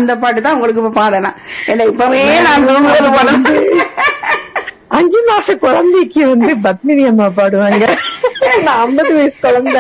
அந்த பாட்டு தான் உங்களுக்கு இப்ப பாடலாம் இல்ல இப்பவே நான் தூங்குறது பாடம் அஞ்சு மாச குழந்தைக்கு வந்து பத்மினி அம்மா பாடுவாங்க நான் ஐம்பது வயசு குழந்தை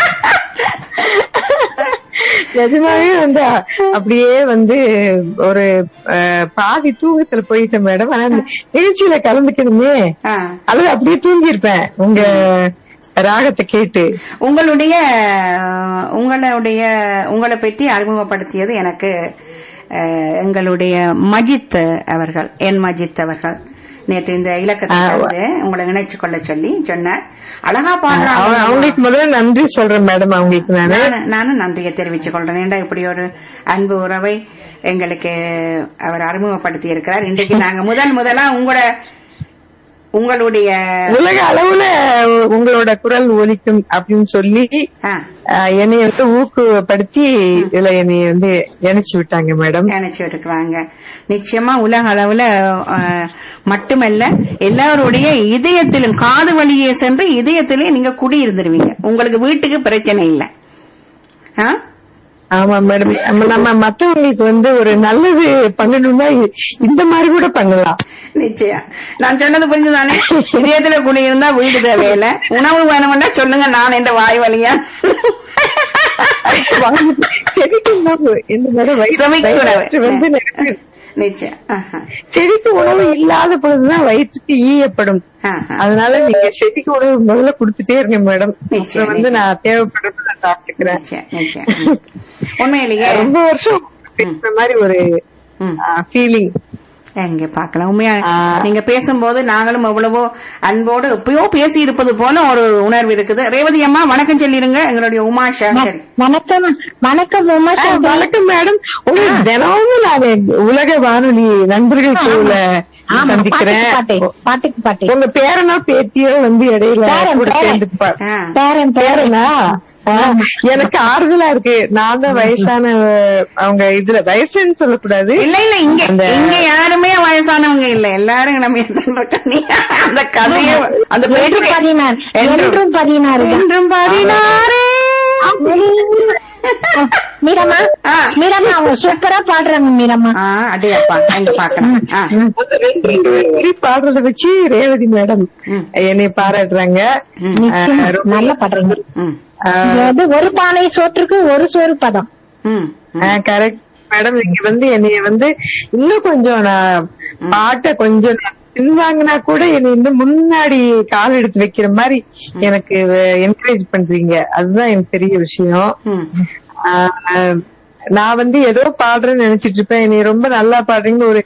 நிஜமாவே வந்து அப்படியே வந்து ஒரு அஹ், பாதி தூக்கத்துல போயிட்டேன் மேடம் ஆனா அந்த நிகழ்ச்சியில கலந்துக்கணுமே ஆ. அல்லது அப்படியே தூங்கியிருப்பேன் உங்க ராகத்தை கேட்டு உங்களுடைய அஹ், உங்களுடைய உங்களை பற்றி அறிமுகப்படுத்தியது எனக்கு அஹ், எங்களுடைய மஜித் அவர்கள் என் மஜித் அவர்கள் நேற்று இந்த இலக்கத்தை ஆ, வந்து உங்களை இணைச்சு கொள்ள சொல்லி சொன்னார் அழகா அவங்க- பாடுறாங்க அவங்களுக்கு முதல்ல நன்றி சொல்றேன் மேடம் அவங்களுக்கு நானு நானு- நானும் நன்றியை தெரிவித்துக் கொள்றேன் ஏண்டா இப்படி ஒரு அன்பு உறவை எங்களுக்கு அவர் அறிமுகப்படுத்தி இருக்கிறார் இன்றைக்கு நாங்க முதல் முதலா உங்களோட உங்களுடைய உலக அளவுல உங்களோட குரல் ஒலிக்கும் அப்படின்னு சொல்லி ஆ, ஆஹ், என்னை வந்து ஊக்குவப்படுத்தி இதுல என்னை வந்து இணைச்சு விட்டாங்க மேடம் நினைச்சு இருக்கிறாங்க நிச்சயமா உலக அளவுல அஹ், மட்டுமல்ல எல்லாருடைய இதயத்திலும் காது வழியே சென்று இதயத்திலே நீங்க குடியிருந்துருவீங்க உங்களுக்கு வீட்டுக்கு பிரச்சனை இல்லை ஆ? ஆமா மேடம் நம்ம- நம்ம மத்தவங்களுக்கு வந்து ஒரு நல்லது பண்ணணும்னா இ- இந்த மாதிரி கூட பண்ணலாம் நிச்சயம் நான் சொன்னது புரிஞ்சுதானே இதயத்துல குடியிருந்தா வீடு தேவையில்லை உணவு வேணும்னா சொல்லுங்க நான் என்ற வாய் வழியா செடிக்கு உணவு இந்த மேடம் வயிற்று- செவிக்கு உணவு. வயிற்று வந்து நெருப்பு. நிச்சயம் ஆஹா. செடிக்கு உணவு இல்லாத பொழுதுதான் வயிற்றுக்கு ஈயப்படும் ஆஹா. அதனால நீங்க செடிக்கு உணவு முதல்ல கொடுத்துட்டே இருங்க மேடம் நிச்சயம், அப்புறம் வந்து நான் தேவைப்படுறப்ப நான் சாப்பிட்டுக்கிறேன் நிச்சயம் நிச்சயம் உண்மையிலேயே ரொம்ப வருஷம் பேசுற மாதிரி ஒரு ம். ஃபீலிங் எங்க பாக்கலாம் உண்மையா ஆ. நீங்க பேசும்போது நாங்களும் எவ்வளவோ அன்போடு எப்பயோ பேசி இருப்பது போல ஒரு உணர்வு இருக்குது ரேவதி அம்மா வணக்கம் சொல்லிருங்க எங்களுடைய உமா சங்கர் வணக்கம் வணக்கம் உமா ஆ, சங்கரி. வணக்கம் மேடம் உங்களுக்கு தினமும் நான் உலக வானொலி நண்பர்கள் குழுல ஆமா, சந்திக்கிறேன் பாட்டுக்கு பாட்டு பாட்டுக்கு பாட்டு உங்க பேரனோ பேத்தியோ வந்து இடையில பேரன், கூட பேரன். சேர்ந்து பா- ஆ. பேரன் பேரன் பேரனா ஆ, எனக்கு ஆறுதலா இருக்கு நான் தான் வயசான அவங்க இதுல வயசுன்னு சொல்லக்கூடாது இல்ல இல்ல இங்க அந்த- இங்க யாருமே வயசானவங்க இல்ல எல்லாரும் நம்ம அந்த கதையை அந்த என்றும் பேருக்கு பதினாறு என்றும் என்றும் பதினாறு தான். என்றும் பதினாறு மீரம்மா ஆ. மீரம்மா அவங்க சூப்பரா பாடுறாங்க மீரம்மா ஆ அடையப்பா எங்க பாக்கலாம் ஆ. அந்த ரெண்டு ரெண்டு வரி பாடுறத வச்சு ரேவதி மேடம் ம். என்னை பாராட்டுறாங்க நிச்சயமா ஆ, ரொம்ப- நல்லா பாடுறீங்க ம் ஆ, இது வந்து ஒரு பானை சோற்றுக்கு ஒரு சோறு பதம் ம் கரெக்ட் மேடம் நீங்க வந்து என்னைய வந்து இன்னும் கொஞ்சம் நான் பாட்டை கொஞ்சம் நான் பின்வாங்கினா கூட என்னை இன்னும் முன்னாடி கால் எடுத்து வைக்கிற மாதிரி எனக்கு என்கரேஜ் பண்றீங்க அதுதான் எனக்கு பெரிய விஷயம் ம் ஆஹ், நான் வந்து ஏதோ பாடுறேன்னு நினைச்சிட்டு இருப்பேன் என்னை ரொம்ப நல்லா பாடுறீங்க ஒரு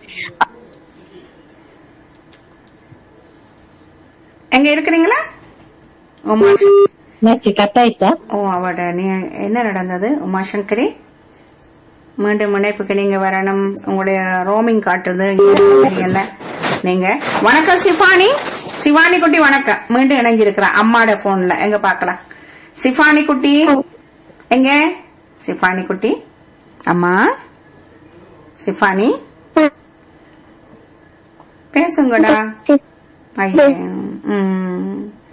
எங்க இருக்கிறீங்களா உமா நேற்று கட்டாயிட்டா ஓ அவட நீ என்ன நடந்தது உமாசங்கரி மீண்டும் இணைப்புக்கு நீங்க வரணும் உங்களுடைய ரோமிங் காட்டுது தெரியல நீங்க வணக்கம் சிபானி சிவானி குட்டி வணக்கம் மீண்டும் இணைஞ்சிருக்கிறா அம்மாட போன்ல எங்க பாக்கலாம் சிஃபானி குட்டி எங்க சிஃபானி குட்டி அம்மா சிஃபானி பேசுங்கடா ஐயே ம்.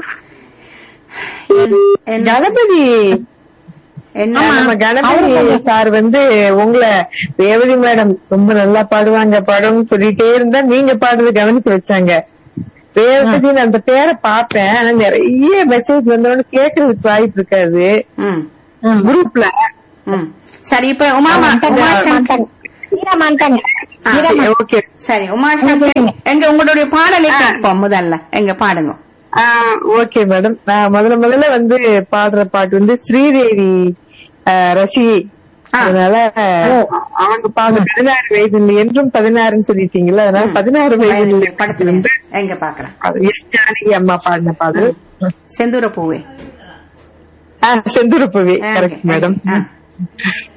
என்ன- கணபதி என்ன நம்ம கணபதி சார் வந்து உங்களை ரேவதி மேடம் ரொம்ப நல்லா பாடுவாங்க பாடுவாங்கன்னு சொல்லிட்டே இருந்தா நீங்க பாடுறது கவனிச்சு வச்சாங்க ரேவதின்னு அந்த பேரை பார்த்தேன் ஆனா நிறைய மெசேஜ் வந்தோன்னு கேட்கறதுக்கு வாய்ப்பு இருக்காது ம் குரூப்ல ம் சரி இப்ப உமா உமா சங்கர் மீரா மாட்டாங்க ஆ, ஓகே சரி உமா சங்கர் எங்க உங்களுடைய பாடலை கேட்போம் முதல்ல எங்க பாடுங்க ஓகே மேடம் நான் முதல்ல முதல்ல வந்து பாடுற பாட்டு வந்து ஸ்ரீதேவி ஆஹ், ரசிகை ஆ. அதனால அவங்க பாடு பதினாறு வயது என்றும் பதினாறுன்னு சொல்லிட்டீங்கல்ல அதனால பதினாறு வயது படத்துல வந்து எங்க பாக்கலாம் அது எஸ் ஜானகி அம்மா பாடின பாடல் செந்தூர பூவே செந்துருப்பவி ஆ, கரெக்ட் okay, மேடம் okay. ஆ.